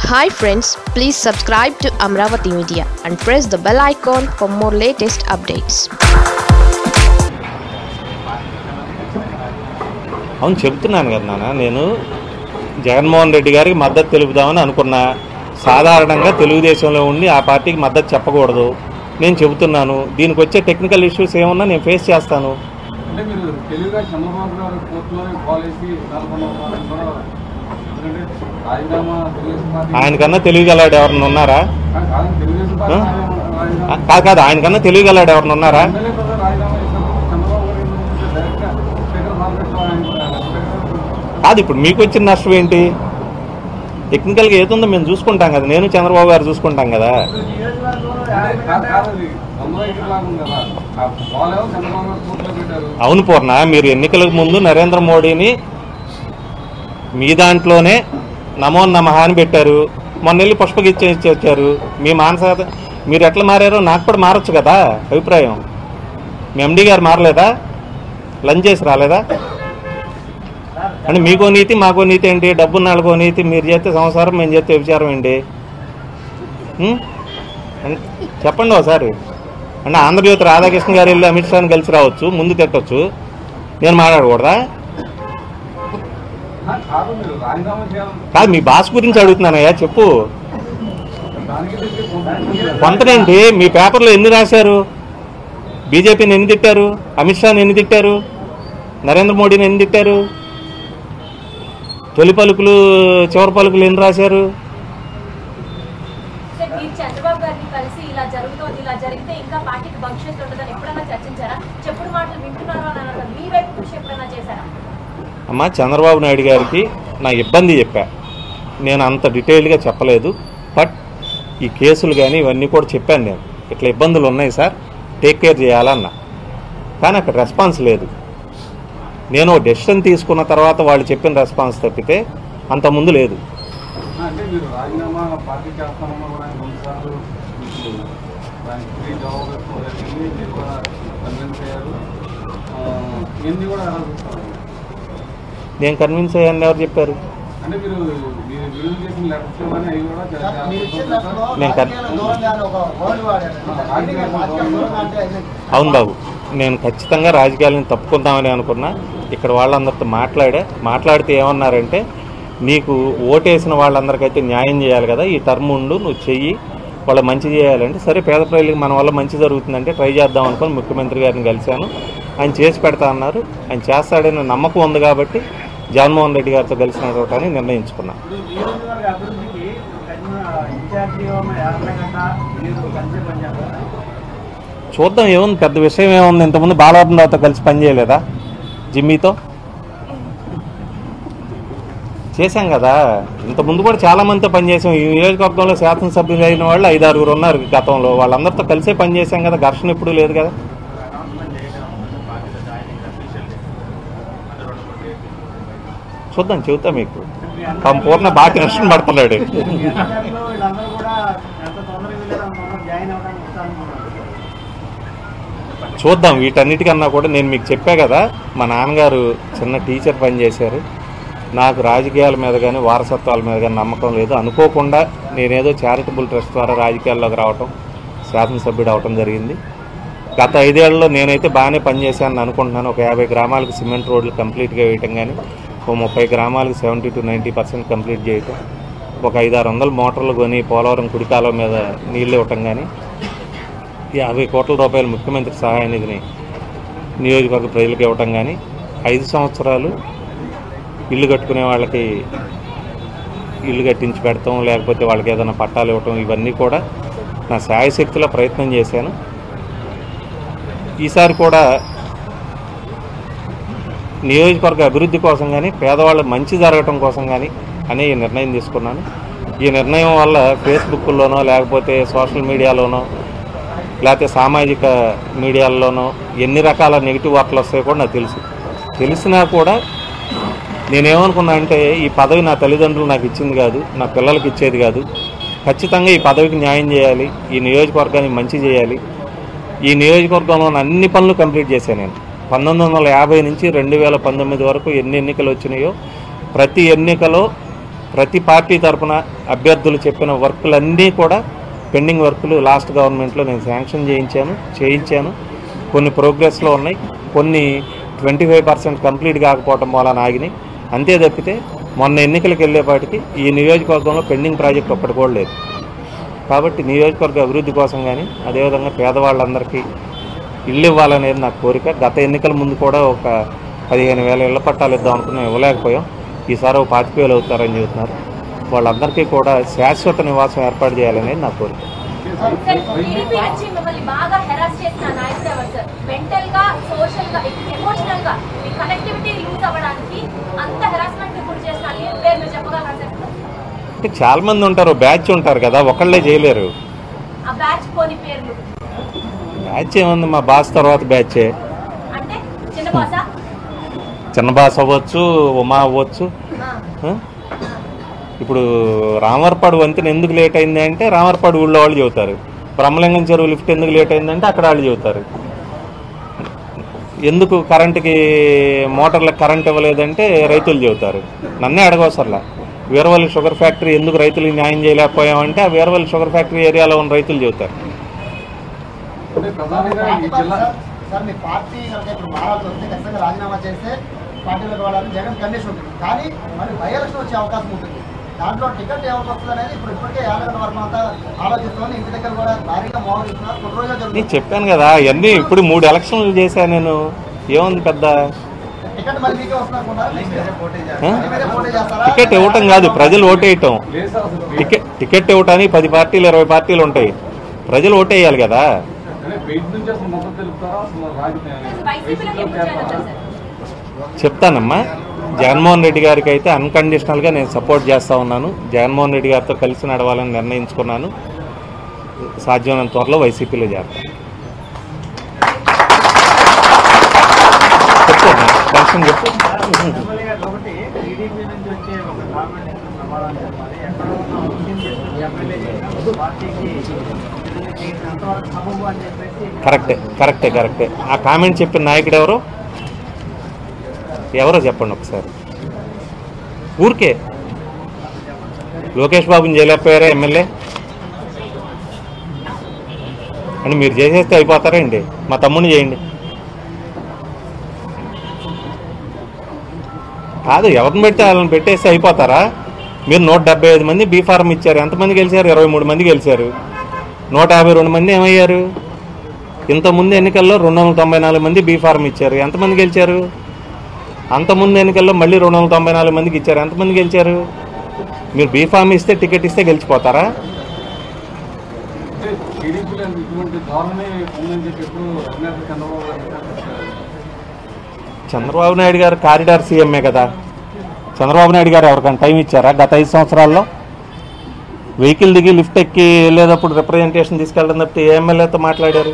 Hi friends please subscribe to Amaravati media and press the bell icon for more latest updates అవును చెప్తున్నాను కదా నాన్న నేను జగన్మోహన్ రెడ్డి గారికి మద్దతు తెలుపుదామని అనుకున్నా సాధారణంగా తెలుగుదేశంలో ఉండి ఆ పార్టీకి మద్దతు చెప్పకూడదు నేను చెబుతున్నాను దీనికి వచ్చే టెక్నికల్ ఇష్యూస్ ఏమన్నా నేను ఫేస్ చేస్తాను అంటే మీరు తెలివిగా చంద్రబాబు గారు కోర్టులోనే కాలేజీ నెలకొన్నారని కూడా ఎందుకంటే రాజీనామా తెలుగుదేశం పార్టీ ఆయనకన్నా తెలివిగలాడు ఎవరన్నా ఉన్నారా కాదు, కాదు, తెలుగుదేశం పార్టీ ఆ? రాజీనామా ఆ, కాదు కాదు ఆయనకన్నా తెలివిగలాడు ఎవరన్నా ఉన్నారా ఎమ్మెల్యే కూడా రాజీనామా చేసినప్పుడు చంద్రబాబు గారు ఏంటంటే డైరెక్ట్గా స్పీకర్ మార్కెట్లో ఆయన స్పీకర్ కాదు ఇప్పుడు మీకు వచ్చిన నష్టం ఏంటి టెక్నికల్గా ఏదుందో మేము చూసుకుంటాం కదా నేను చంద్రబాబు గారు చూసుకుంటాం కదా అంటే కాదు కాదు అది తొందర లాగా ఉంది కదా ఆ వాళ్ళేమో చంద్రబాబు గారు కోర్టులో పెట్టారు అవును పూర్ణ మీరు ఎన్నికలకు ముందు నరేంద్ర మోడీని మీ దాంట్లోనే నమో నమః అని పెట్టారు మొన్న వెళ్ళి పుష్పగిచ్చి ఇచ్చి వచ్చారు మీ మానస మీరు ఎట్లా మారారో నాకు కూడా మారచ్చు కదా అభిప్రాయం మీ ఎండి గారు మారలేదా లంచ్ చేసి రాలేదా అంటే మీకో నీతి మాకో నీతి ఏంటి డబ్బు నాలుగో నీతి మీరు చేస్తే సంసారం మేము చేస్తే విచారం ఏంటి ఉం? అన్- చెప్పండి ఒకసారి అంటే ఆంధ్రజ్యోతి రాధాకృష్ణ గారు వెళ్ళి అమిత్ షాని కలిసి రావచ్చు ముందు తిట్టొచ్చు నేను మాట్లాడకూడదా ఆ, కాదు మీరు రాజీనామా చేయాలని కాదు మీ బాస్ గురించి అడుగుతున్నానయ్యా చెప్పు దానికి తెచ్చి కొంత కొంతనేంటి మీ పేపర్లో ఎన్ని రాశారు బీజేపీని ఎన్ని తిట్టారు అమిత్ షాని ఎన్ని తిట్టారు నరేంద్ర మోడీని ఎన్ని తిట్టారు తొలి పలుకులు చివరి పలుకులు ఎన్ని రాశారు సార్ మీరు చంద్రబాబు గారిని కలిసి ఇలా జరుగుతోంది ఇలా జరిగితే ఇంకా పార్టీకి భవిష్యత్తు ఉండదని ఎప్పుడైనా చర్చించారా చెప్పుడు మాటలు వింటున్నారు అని అన్నారు కదా. మీ వైపు కృషి ఎప్పుడైనా చేశారా అమ్మ చంద్రబాబు నాయుడు గారికి నా ఇబ్బంది చెప్పా నేను అంత డీటెయిల్డ్గా చెప్పలేదు బట్ ఈ కేసులు కానీ ఇవన్నీ కూడా చెప్పాను నేను ఇట్లా ఇబ్బందులు ఉన్నాయి సార్ టేక్ కేర్ చేయాలన్నా కానీ అక్కడ రెస్పాన్స్ లేదు నేను డెసిషన్ తీసుకున్న తర్వాత వాళ్ళు చెప్పిన రెస్పాన్స్ తప్పితే అంత ముందు లేదు అంటే మీరు రాజీనామా పార్టీ చేస్తామన్నా కూడా ఆయన రెండు సార్లు మీకు దానికి ఫ్రీ జవాబు ఇవ్వడం జరిగింది మీరు కూడా కన్విన్స్ అయ్యారు ఆ, ఇవన్నీ కూడా ఎలా చూస్తారు నేను కన్విన్స్ అయ్యాను ఎవరు చెప్పారు అంటే మీరు మీరు విడుదల చేసిన లెటర్స్ కానీ అవి కూడా చాలా- చాలా మీరు ఇచ్చిన చూస్తారు. దాంట్లో నేను కట్- రాజకీయాలకు దూరంగా అని ఒక వర్డ్ వాడారు. రాజకీయాలకు దూరంగా అంటే అది అవును బాబు నేను ఖచ్చితంగా రాజకీయాలను తప్పుకుందామని అనుకున్నా ఇక్కడ వాళ్ళందరితో మాట్లాడా మాట్లాడితే ఏమన్నారంటే నీకు ఓటేసిన వాళ్ళందరికైతే న్యాయం చేయాలి కదా ఈ టర్మ్ ఉండు నువ్వు చెయ్యి వాళ్ళ మంచి చేయాలంటే సరే పేద ప్రజలకు మన వల్ల మంచి జరుగుతుందంటే ట్రై చేద్దాం అనుకుని ముఖ్యమంత్రి గారిని కలిశాను ఆయన చేసి పెడతా అన్నారు ఆయన చేస్తాడని నమ్మకం ఉంది కాబట్టి జగన్మోహన్ రెడ్డి గారితో కలిసి నడవటాన్ని నిర్ణయించుకున్నాను ఇప్పుడు నియోజకవర్గ అభివృద్ధికి కఠిన ఇన్ఛార్జి యాభై గంట మీరు కలిసి పనిచేస్తారా చూద్దాం ఏముంది పెద్ద విషయం ఏముంది ఇంతకుముందు బాలవర్ధనరావుతో కలిసి పనిచేయలేదా జిమ్మీతో చేశాం కదా ఇంతకుముందు కూడా చాలా మందితో పనిచేసాం ఈ నియోజకవర్గంలో శాసనసభ్యులు అయిన వాళ్ళు ఐదు ఆరుగురు ఉన్నారు గతంలో వాళ్ళందరితో కలిసే పనిచేసాం కదా ఘర్షణ ఇప్పుడు లేదు కదా చూద్దాం చెబుతా మీకు సంపూర్ణ బాకి నష్టం పడుతున్నాడు వీళ్ళందరూ వీళ్ళందరూ కూడా ఎంత తొందరగా వీళ్ళందరూ జాయిన్ అవ్వడానికి వస్తారనుకున్నారు చూద్దాం వీటన్నిటికన్నా కూడా నేను మీకు చెప్పా కదా మా నాన్నగారు చిన్న టీచర్ పనిచేశారు నాకు రాజకీయాల మీద కానీ వారసత్వాల మీద కానీ నమ్మకం లేదు అనుకోకుండా నేనేదో చారిటబుల్ ట్రస్ట్ ద్వారా రాజకీయాల్లోకి రావటం శాసనసభ్యుడు అవటం జరిగింది గత ఐదేళ్లలో నేనైతే బాగానే పనిచేశానని అనుకుంటున్నాను ఒక యాభై గ్రామాలకు సిమెంట్ రోడ్లు కంప్లీట్గా వేయటం కానీ ఓ ముప్పై గ్రామాలకు seventy to ninety percent complete చేయటం ఒక ఐదారు వందల మోటార్లు కొని పోలవరం కుడికాలం మీద నీళ్ళు ఇవ్వటం కానీ యాభై కోట్ల రూపాయలు ముఖ్యమంత్రి సహాయ నిధిని నియోజకవర్గ ప్రజలకు ఇవ్వటం కానీ ఐదు సంవత్సరాలు ఇల్లు కట్టుకునే వాళ్ళకి ఇల్లు కట్టించి పెడతాం లేకపోతే వాళ్ళకి ఏదైనా పట్టాలు ఇవ్వటం ఇవన్నీ కూడా నా శాయశక్తిలో ప్రయత్నం చేశాను ఈసారి కూడా నియోజకవర్గ అభివృద్ధి కోసం కానీ పేదవాళ్ళ మంచి జరగటం కోసం కానీ అనే ఈ నిర్ణయం తీసుకున్నాను ఈ నిర్ణయం వల్ల ఫేస్బుక్లోనో లేకపోతే సోషల్ మీడియాలోనో లేకపోతే సామాజిక మీడియాల్లోనో ఎన్ని రకాల నెగిటివ్ వార్తలు వస్తాయో కూడా నాకు తెలుసు తెలిసినా కూడా నేనేమనుకున్నా అంటే ఈ పదవి నా తల్లిదండ్రులు నాకు ఇచ్చింది కాదు నా పిల్లలకి ఇచ్చేది కాదు ఖచ్చితంగా ఈ పదవికి న్యాయం చేయాలి ఈ నియోజకవర్గానికి మంచి చేయాలి ఈ నియోజకవర్గంలో ఉన్న అన్ని పనులు కంప్లీట్ చేశాను నేను పంతొమ్మిది వందల యాభై నుంచి రెండు వేల పంతొమ్మిది వరకు ఎన్ని ఎన్నికలు వచ్చినాయో ప్రతి ఎన్నికలో ప్రతి పార్టీ తరపున అభ్యర్థులు చెప్పిన వర్కులన్నీ కూడా పెండింగ్ వర్కులు లాస్ట్ గవర్నమెంట్లో నేను శాంక్షన్ చేయించాను చేయించాను కొన్ని ప్రోగ్రెస్లో ఉన్నాయి కొన్ని ట్వంటీ ఫైవ్ పర్సెంట్ కంప్లీట్ కాకపోవటం వలన ఆగినాయి అంతే తప్పితే మొన్న ఎన్నికలకు వెళ్ళేపాటికి ఈ నియోజకవర్గంలో పెండింగ్ ప్రాజెక్ట్ ఒక్కటి కూడా లేదు కాబట్టి నియోజకవర్గ అభివృద్ధి కోసం కానీ అదేవిధంగా పేదవాళ్ళందరికీ ఇల్లు ఇవ్వాలనేది నా కోరిక గత ఎన్నికల ముందు కూడా ఒక పదిహేను వేల ఇళ్ల పట్టాలు ఇద్దాం అనుకున్నాం ఇవ్వలేకపోయాం ఈసారి ఒక పాతిక వేలు అవుతారని చెబుతున్నారు వాళ్ళందరికీ కూడా శాశ్వత నివాసం ఏర్పాటు చేయాలనేది నా కోరిక సార్ టీడీపీ నుంచి మిమ్మల్ని బాగా హెరాస్ చేసిన నాయకుడు ఎవరు సార్ మెంటల్ గా సోషల్ గా ఎమోషనల్ గా మీ కనెక్టివిటీ లూజ్ అవ్వడానికి అంత హెరాస్మెంట్ గురి చేసిన ఏ పేరు మీరు చెప్పగలరా సార్ అంటే చాలామంది ఉంటారు బ్యాచ్ ఉంటారు కదా ఒకళ్ళే చేయలేరు ఆ బ్యాచ్ పోని పేర్లు బ్యాచ్ ఏముంది మా బాస్ తర్వాత బ్యాచే అంటే చిన్న బాస చిన్న బాస్ అవ్వచ్చు ఉమా అవ్వచ్చు ఆ? ఇప్పుడు రామర్పాడు వంతెన ఎందుకు లేట్ అయింది అంటే రామర్పాడు ఊళ్ళో వాళ్ళు చెబుతారు బ్రహ్మలింగం చెరువు లిఫ్ట్ ఎందుకు లేట్ అయిందంటే అక్కడ వాళ్ళు చెబుతారు ఎందుకు కరెంటుకి మోటార్లకు కరెంట్ ఇవ్వలేదంటే రైతులు చెబుతారు నన్నే అడగవసరలా వీరవల్లి షుగర్ ఫ్యాక్టరీ ఎందుకు రైతులకు న్యాయం చేయలేకపోయామంటే ఆ వీరవల్లి షుగర్ ఫ్యాక్టరీ ఏరియాలో ఉన్న రైతులు చెబుతారు అంటే ప్రధానంగా ఈ జిల్లా సార్ సార్ మీ పార్టీ కనుక ఇప్పుడు మారాల్సి వస్తే ఖచ్చితంగా రాజీనామా చేస్తే పార్టీలోకి వెళ్ళాలని జగన్ కండిషన్ ఉంటుంది కానీ మరి బై ఎలక్షన్ వచ్చే అవకాశం ఉంటుంది దాంట్లో టికెట్ ఎవరికి వస్తుంది అనేది ఇప్పుడు ఇప్పటికే యాదగిరి వర్మ అంతా ఆలోచిస్తున్నాను ఇంటి దగ్గర కూడా భారీగా మోహరిస్తున్నారు కొన్ని రోజులు నేను జరుగుతుంది చెప్పాను కదా అవన్నీ ఇప్పుడు మూడు ఎలక్షన్లు చేశాను నేను ఏముంది పెద్ద టికెట్ మరి మీకే వస్తున్నారు ఆ? మీరే పోటీ చేస్తారా టికెట్ ఇవ్వటం కాదు ప్రజలు ఓటేయటం లేదు సార్ అసలు టికెట్ టికెట్ ఇవ్వటానికి పది పార్టీలు ఇరవై పార్టీలు ఉంటాయి ప్రజలు ఓటేయాలి కదా అంటే బయట నుంచి అసలు మొత్తం తెలుపుతారా అసలు రాజకీయ వైసీపీలోకి ఎప్పుడు జాయిన్ అవుతారు సార్ చెప్తానమ్మా జగన్మోహన్ రెడ్డి గారికి అయితే అన్కండిషనల్గా నేను సపోర్ట్ చేస్తూ ఉన్నాను జగన్మోహన్ రెడ్డి గారితో కలిసి నడవాలని నిర్ణయించుకున్నాను సాధ్యమైనంత త్వరలో వైసీపీలో చేరతాను చెప్తాను కనెక్షన్ చెప్పు ఎమ్మెల్యే గారు ఒకటి టీడీపీ నుంచి వచ్చే ఒక కామెంట్ సమాధానం చెప్పాలి ఎక్కడ ఉన్న ముస్లిం చేసుకుని ఎమ్మెల్యే చేసిన పార్టీకి అంతవరకు సబబు అని చెప్పేసి కరెక్టే కరెక్టే కరెక్టే ఆ కామెంట్ చెప్పిన నాయకుడు ఎవరు ఎవరో చెప్పండి ఒకసారి ఊరికే లోకేష్ బాబుని చేయలేకపోయారా ఎమ్మెల్యే అని మీరు చేసేస్తే అయిపోతారండి మా తమ్ముడిని చేయండి కాదు ఎవరిని పెడితే వాళ్ళని పెట్టేస్తే అయిపోతారా మీరు నూట డెబ్బై ఐదు మంది బీ ఫార్మ్ ఇచ్చారు ఎంతమంది గెలిచారు ఇరవై మూడు మంది గెలిచారు నూట యాభై రెండు మంది ఏమయ్యారు ఇంతకుముందు ఎన్నికల్లో రెండు వందల తొంభై నాలుగు మంది బీ ఫార్మ్ ఇచ్చారు ఎంతమంది గెలిచారు అంతకుముందు ఎన్నికల్లో మళ్ళీ రెండు వందల తొంభై నాలుగు మందికి ఇచ్చారు ఎంతమంది గెలిచారు మీరు బీ ఫార్మ్ ఇస్తే టికెట్ ఇస్తే గెలిచిపోతారా అంటే టీడీపీలో ఇటువంటి ధోరణి ఉందని చెప్పి ఎప్పుడు అధినేత చంద్రబాబు గారు చెప్పారు. చంద్రబాబు నాయుడు గారు కారిడార్ సీఎంఏ కదా చంద్రబాబు నాయుడు గారు ఎవరికైనా టైం ఇచ్చారా గత ఐదు సంవత్సరాల్లో వెహికల్ దిగి లిఫ్ట్ ఎక్కి వెళ్ళేటప్పుడు రిప్రజెంటేషన్ తీసుకెళ్ళడం తప్పితే ఏ ఎమ్మెల్యేతో మాట్లాడారు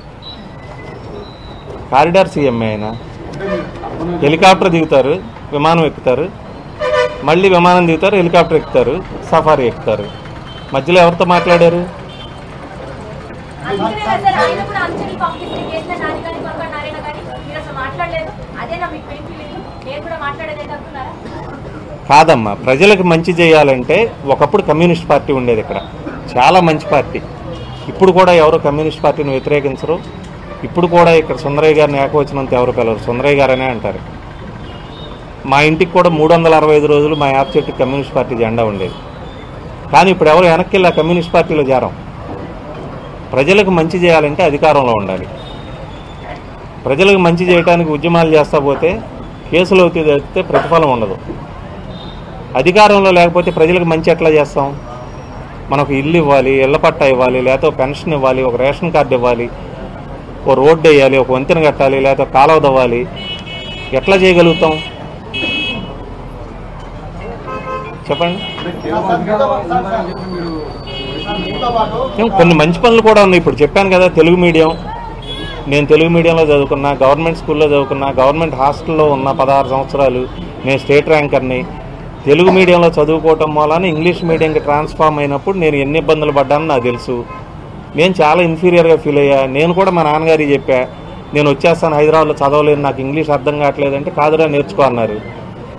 కారిడార్ సీఎంఏ ఆయన అంటే మీరు అర్థం హెలికాప్టర్ దిగుతారు విమానం ఎక్కుతారు మళ్ళీ విమానం దిగుతారు హెలికాప్టర్ ఎక్కుతారు సఫారీ ఎక్కుతారు మధ్యలో ఎవరితో మాట్లాడారు అందుకనే కదా సార్ ఆయన కూడా అంచనీలు పంపిస్తే కేసీఆర్ నాని కానీ కొనక నారాయణ కానీ మీరు అసలు మాట్లాడలేదు అదేనా మీకు పెయిన్ ఫీలింగ్ నేను కూడా మాట్లాడేదే అనుకున్నారా కాదమ్మా ప్రజలకు మంచి చేయాలంటే ఒకప్పుడు కమ్యూనిస్ట్ పార్టీ ఉండేది ఇక్కడ చాలా మంచి పార్టీ ఇప్పుడు కూడా ఎవరు కమ్యూనిస్ట్ పార్టీని వ్యతిరేకించరు ఇప్పుడు కూడా ఇక్కడ సుందరయ్య గారిని ఏకవచనంత ఎవరు పిలవరు సుందరయ్య గారనే అంటారు మా ఇంటికి కూడా మూడు వందల అరవై ఐదు రోజులు మా యాప్ చెట్టు కమ్యూనిస్ట్ పార్టీ జెండా ఉండేది కానీ ఇప్పుడు ఎవరు వెనక్కి వెళ్ళి ఆ కమ్యూనిస్ట్ పార్టీలో చేరం ప్రజలకు మంచి చేయాలంటే అధికారంలో ఉండాలి ప్రజలకు మంచి చేయడానికి ఉద్యమాలు చేస్తా పోతే కేసులు అవుతాయి తప్పితే ప్రతిఫలం ఉండదు అధికారంలో లేకపోతే ప్రజలకు మంచి ఎట్లా చేస్తాం మనకు ఇల్లు ఇవ్వాలి ఇళ్ల పట్టా ఇవ్వాలి లేకపోతే ఒక పెన్షన్ ఇవ్వాలి ఒక రేషన్ కార్డు ఇవ్వాలి ఒక రోడ్డు వేయాలి ఒక వంతెన కట్టాలి లేకపోతే ఒక కాలువ తవ్వాలి ఎట్లా చేయగలుగుతాం చెప్పండి అంటే కేవలం అధికారం ఉందని చెప్పి మీరు దీంతో పాటు ఏం కొన్ని మంచి పనులు కూడా ఉన్నాయి ఇప్పుడు చెప్పాను కదా తెలుగు మీడియం నేను తెలుగు మీడియంలో చదువుకున్నా గవర్నమెంట్ స్కూల్లో చదువుకున్నా గవర్నమెంట్ హాస్టల్లో ఉన్న పదహారు సంవత్సరాలు నేను స్టేట్ ర్యాంకర్ని తెలుగు మీడియంలో చదువుకోవటం మూలాన ఇంగ్లీష్ మీడియంకి ట్రాన్స్ఫార్మ్ అయినప్పుడు నేను ఎన్ని ఇబ్బందులు పడ్డానో నాకు తెలుసు నేను చాలా ఇన్ఫీరియర్గా ఫీల్ అయ్యా నేను కూడా మా నాన్నగారికి చెప్పా నేను వచ్చేస్తాను హైదరాబాద్లో చదవలేను నాకు ఇంగ్లీష్ అర్థం కావట్లేదంటే కాదురా నేర్చుకో అన్నారు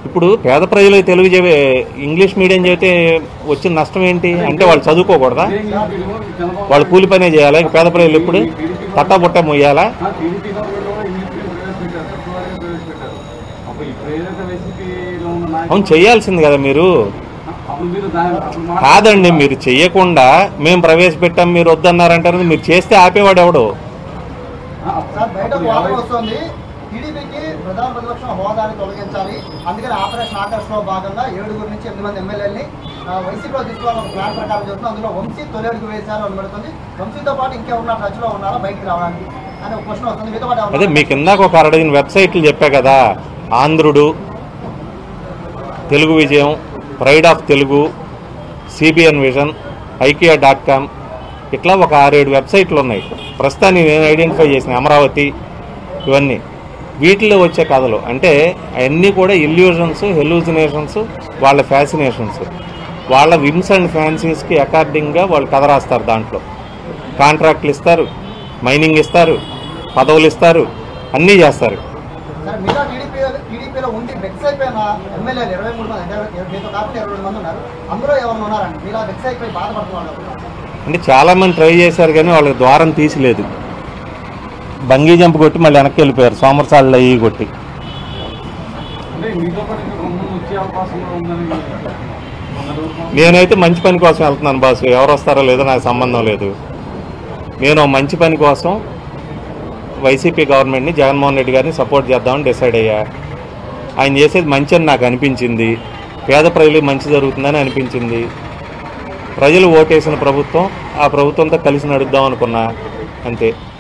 ఇప్పుడు పేద ప్రజలు తెలుగు చెబే ఇంగ్లీష్ మీడియం చెబితే వచ్చిన నష్టం ఏంటి అంటే వాళ్ళు చదువుకోకూడదా ఇదే ఇంగ్లీష్ మీడియం చంద్రబాబు వాళ్ళు కూలి పనే చేయాలా ఇక పేద ప్రజలు ఎప్పుడు తట్టా బుట్ట మొయ్యాలా ఆ, టీడీపీ గవర్నమెంట్ కూడా ఇంగ్లీష్ మీడియం ప్రవేశపెట్టారు ఫిబ్రవరిలో ప్రవేశపెట్టారు అప్పుడు ఇప్పుడు ఏదైతే వైసీపీలో ఉన్న అవును నాయకులు చేయాల్సింది కదా మీరు అప్పుడు మీరు దాని అప్పుడు మాట- కాదండి మీరు చెయ్యకుండా మేము ప్రవేశపెట్టాం మీరు వద్దన్నారంటారు మీరు చేస్తే ఆపేవాడు ఎవడు ఆ, అప్పుడు- సార్ బయట అప్పుడు వాదన ఎవరు- వస్తుంది టీడీపీకి ప్రధాన ప్రతిపక్షం హోదాని తొలగించాలి అందుకని ఆపరేషన్ ఆకర్షణలో భాగంగా ఏడుగురు నుంచి ఎనిమిది మంది ఎమ్మెల్యేలని వైసీపీలో తీసుకోవాలని ఒక ప్లాన్ ప్రకారం చెప్తుంది అందులో వంశీ తొలి అడుగు వేశారు అని పెడుతుంది వంశీతో పాటు ఇంకెవరున్నా టచ్ లో ఉన్నారా బయటికి రావడానికి అని ఒక క్వశ్చన్ వస్తుంది మీతో పాటు ఎవరు అదే మీకు ఇందాక ఒక అరడగిన వెబ్సైట్లు చెప్పా కదా ఆంధ్రుడు తెలుగు విజయం pride of Telugu CBN vision IKEA dot com ఇట్లా ఒక ఆరేడు వెబ్సైట్లు ఉన్నాయి ప్రస్తుతానికి నేను ఐడెంటిఫై చేసిన అమరావతి ఇవన్నీ వీటిలో వచ్చే కథలు అంటే అవన్నీ కూడా ఇల్యూజన్స్ హెలూజినేషన్స్ వాళ్ళ ఫ్యాసినేషన్స్ వాళ్ళ విమ్స్ అండ్ ఫ్యాన్సీస్కి అకార్డింగ్గా వాళ్ళు కథ రాస్తారు దాంట్లో కాంట్రాక్ట్లు ఇస్తారు మైనింగ్ ఇస్తారు పదవులు ఇస్తారు అన్నీ చేస్తారు సార్ మీతో టీడీపీ టీడీపీలో ఉండి వెక్స్ అయిపోయిన ఎమ్మెల్యేలు ఇరవై మూడు మంది అంటే ఇరవై- మీతో కాకుండా ఇరవై రెండు మంది ఉన్నారు అందులో ఎవరు ఉన్నారండి మీలా వెక్స్ అయిపోయి బాధపడుతున్నారు అంటే చాలామంది ట్రై చేశారు కానీ వాళ్ళకి ద్వారం తీసిలేదు బంగీ జంప్ కొట్టి మళ్ళీ వెనక్కి వెళ్ళిపోయారు సోమరసాళ్ళు అయ్యి కొట్టి అంటే మీతో పాటు ఇంకా కొంతమంది వచ్చే అవకాశం కూడా ఉందని మొన్నటి వరకు నేనైతే మంచి పని కోసం వెళ్తున్నాను బాసు ఎవరు వస్తారో లేదో నాకు సంబంధం లేదు నేను ఓ మంచి పని కోసం వైసీపీ గవర్నమెంట్ని జగన్మోహన్ రెడ్డి గారిని సపోర్ట్ చేద్దామని డిసైడ్ అయ్యా ఆయన చేసేది మంచి అని నాకు అనిపించింది పేద ప్రజలకు మంచి జరుగుతుందని అనిపించింది ప్రజలు ఓటేసిన ప్రభుత్వం ఆ ప్రభుత్వంతో కలిసి నడుద్దాం అనుకున్నా అంతే